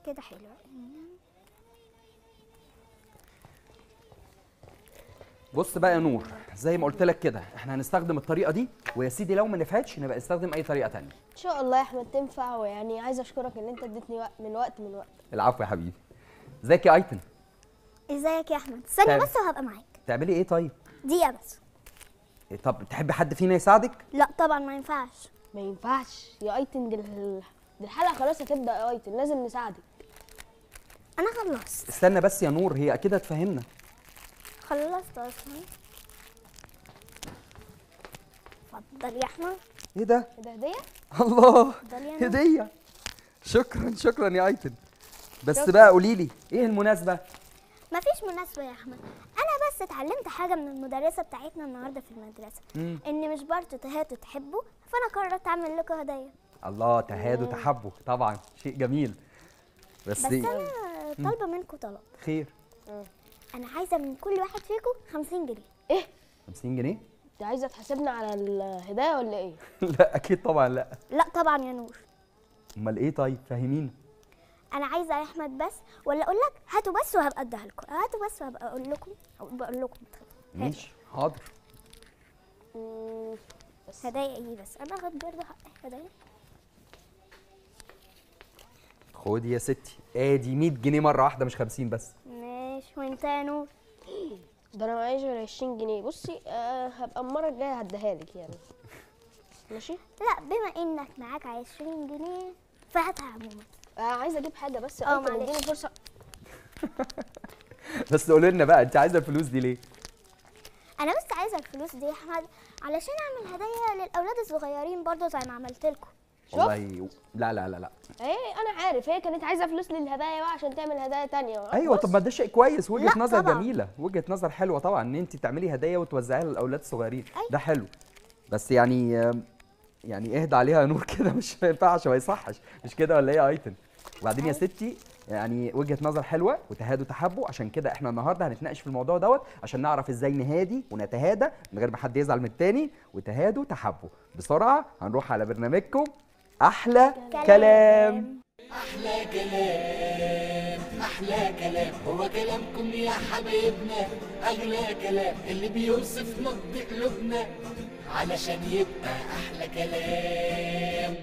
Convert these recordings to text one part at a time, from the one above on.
كده حلو بص بقى يا نور زي ما قلت لك كده احنا هنستخدم الطريقه دي ويا سيدي لو ما نفعتش نبقى نستخدم اي طريقه تانية ان شاء الله يا احمد تنفع ويعني عايز اشكرك ان انت اديتني وقت من وقت من وقت العفو يا حبيبي ازيك يا ايتن ازيك يا احمد ثانيه تمام. بس وهبقى معاك تعملي ايه طيب دقيقه بس إيه طب تحبي حد فينا يساعدك لا طبعا ما ينفعش ما ينفعش يا ايتن دي, ال- دي الحلقه خلاص هتبدا يا ايتن لازم نساعدك انا خلصت استنى بس يا نور هي اكيد هتفهمنا خلصت اصلا اتفضل يا احمد ايه ده إيه ده هديه الله اتفضل يا نور هديه شكرا شكرا يا ايتن بس شكراً. بقى قولي لي ايه المناسبه مفيش مناسبة يا أحمد أنا بس اتعلمت حاجة من المدرسة بتاعتنا النهاردة في المدرسة مم. إن مش برضه تهاتوا تحبوا فأنا قررت أعمل لكم هدية الله تهادوا تحبوا طبعا شيء جميل بس, بس أنا طالبة منكم طلب خير أنا عايزة من كل واحد فيكم 50 جنيه ايه 50 جنيه انت عايزه تحاسبنا على الهدايا ولا ايه لا اكيد طبعا لا لا طبعا يا نور امال ايه طيب فهمينا أنا عايزة يا أحمد بس ولا أقول لك هاتوا بس وهبقى أديها لكم هاتوا بس وهبقى أقول لكم أو بقول لكم ماشي حاضر مم، بس هدايا إيه بس أنا هاخد برضه حق هدايا خدي يا ستي ادي 100 جنيه مره واحده مش 50 بس ماشي وأنت يا نور ده انا معيش غير 20 جنيه بصي آه هبقى المره الجايه هديها لك يعني ماشي لا بما إنك معاك 20 جنيه فهاتها عموما آه عايزه اجيب حاجه بس اه، ايتن معلش. اديني فرصه بس قولي لنا بقى انت عايزه الفلوس دي ليه انا بس عايزه الفلوس دي يا احمد علشان اعمل هدايا للاولاد الصغيرين برضو زي ما عملت لكم شوف. والله لا لا لا لا ايه انا عارف هي كانت عايزه فلوس للهدايا بقى عشان تعمل هدايا تانية ايوه بص، طب ما ده شيء كويس وجهه لا نظر طبعاً. جميله وجهه نظر حلوه طبعا ان انت تعملي هدايا وتوزعيها للاولاد الصغيرين أيوة. ده حلو بس يعني آم، يعني اهدى عليها يا نور كده مش ما ينفعش ما يصحش مش كده ولا ايه يا ايتن وبعدين يا ستي يعني وجهه نظر حلوه وتهادوا تحبوا عشان كده احنا النهارده هنتناقش في الموضوع دوت عشان نعرف ازاي نهادي ونتهادى من غير ما حد يزعل من التاني وتهادوا تحبوا بسرعه هنروح على برنامجكم احلى كلام أحلى كلام أحلى كلام هو كلامكم يا حبايبنا أغلى كلام اللي بيوصف نبض قلوبنا علشان يبقى أحلى كلام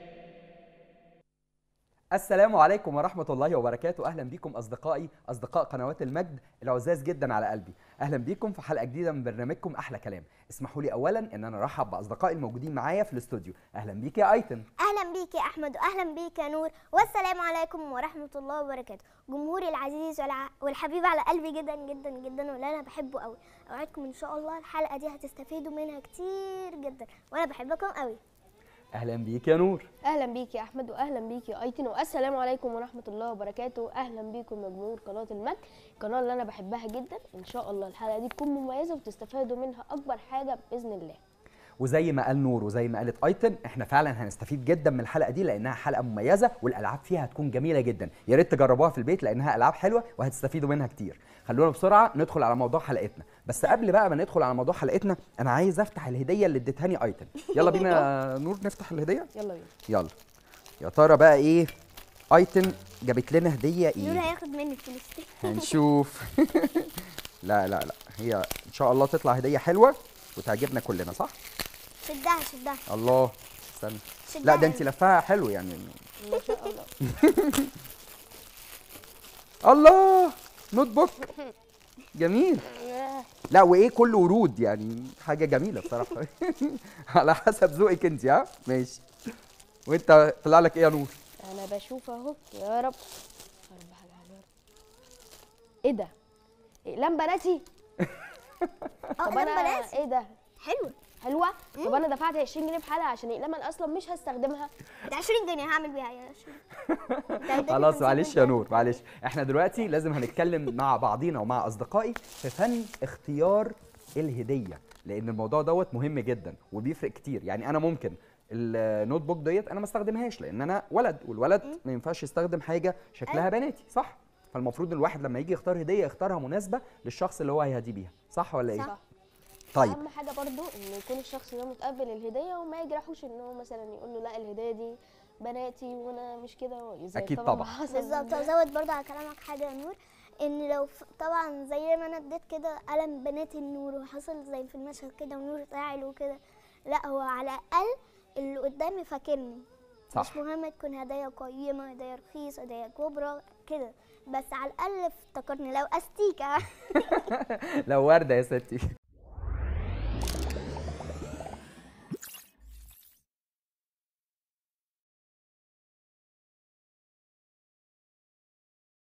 السلام عليكم ورحمة الله وبركاته أهلا بكم أصدقائي أصدقاء قنوات المجد العزاز جدا على قلبي أهلا بكم في حلقة جديدة من برنامجكم أحلى كلام اسمحوا لي أولا أن أنا أرحب بأصدقائي الموجودين معايا في الاستوديو أهلا بيك يا أيتن اهلا بيك يا احمد واهلا بيك يا نور والسلام عليكم ورحمه الله وبركاته جمهوري العزيز والع... والحبيب على قلبي جدا جدا جدا واللي انا بحبه قوي اوعدكم ان شاء الله الحلقه دي هتستفيدوا منها كتير جدا وانا بحبكم قوي أهلا بيك يا نور اهلا بيك يا احمد واهلا بيك يا ايتن والسلام عليكم ورحمه الله وبركاته اهلا بيكم يا جمهور قناه المجد القناه اللي انا بحبها جدا ان شاء الله الحلقه دي تكون مميزه وتستفادوا منها اكبر حاجه باذن الله وزي ما قال نور وزي ما قالت ايتن احنا فعلا هنستفيد جدا من الحلقه دي لانها حلقه مميزه والالعاب فيها هتكون جميله جدا يا ريت تجربوها في البيت لانها العاب حلوه وهتستفيدوا منها كتير خلونا بسرعه ندخل على موضوع حلقتنا بس قبل بقى ما ندخل على موضوع حلقتنا انا عايز افتح الهديه اللي اديتهاني ايتن يلا بينا يا نور نفتح الهديه يلا بينا يلا يا ترى بقى ايه ايتن جابت لنا هديه نور ايه هياخد مني الفلوس دي هنشوف لا لا لا هي ان شاء الله تطلع هديه حلوه وتعجبنا كلنا صح شدها شدها الله استنى شدها لا ده انت لفاها حلو يعني ما شاء الله الله نوت بوك جميل ياه. لا وايه كل ورود يعني حاجه جميله بصراحه على حسب ذوقك انت ها ماشي وانت طلع لك ايه يا نور انا بشوف اهو يا رب يا رب حاجه حلوه ايه ده اقلام بناتي اه طب ده انا بلاش ايه ده حلوه حلوه طب انا دفعت 20 جنيه في حلقه عشان اقلام انا اصلا مش هستخدمها ده 20 جنيه هعمل بيها يا 20 ده اداني خلاص 50 معلش يا جنيه. نور معلش احنا دلوقتي لازم هنتكلم مع بعضينا ومع اصدقائي في فن اختيار الهديه لان الموضوع دوت مهم جدا وبيفرق كتير يعني انا ممكن النوت بوك ديت انا ما استخدمهاش لان انا ولد والولد ما ينفعش يستخدم حاجه شكلها بناتي صح فالمفروض الواحد لما يجي يختار هديه يختارها مناسبه للشخص اللي هو هيهدي بيها صح ولا ايه صح طيب اهم حاجه برضو ان يكون الشخص ده متقبل الهديه وما يجرحوش ان هو مثلا يقول له لا الهديه دي بناتي وانا مش كده زي أكيد ما طبعاً. حصل بالظبط وازود برضه على كلامك حاجه يا نور ان لو ف... طبعا زي ما انا اديت كده قلم بنات النور وحصل زي في المشهد كده ونور زعل وكده لا هو على الاقل اللي قدامي فاكرني صح مش مهم تكون هدايا قيمه هدايا رخيصه هدايا كبرى كده بس على الاقل افتكرني لو استيكه لو ورده يا ستي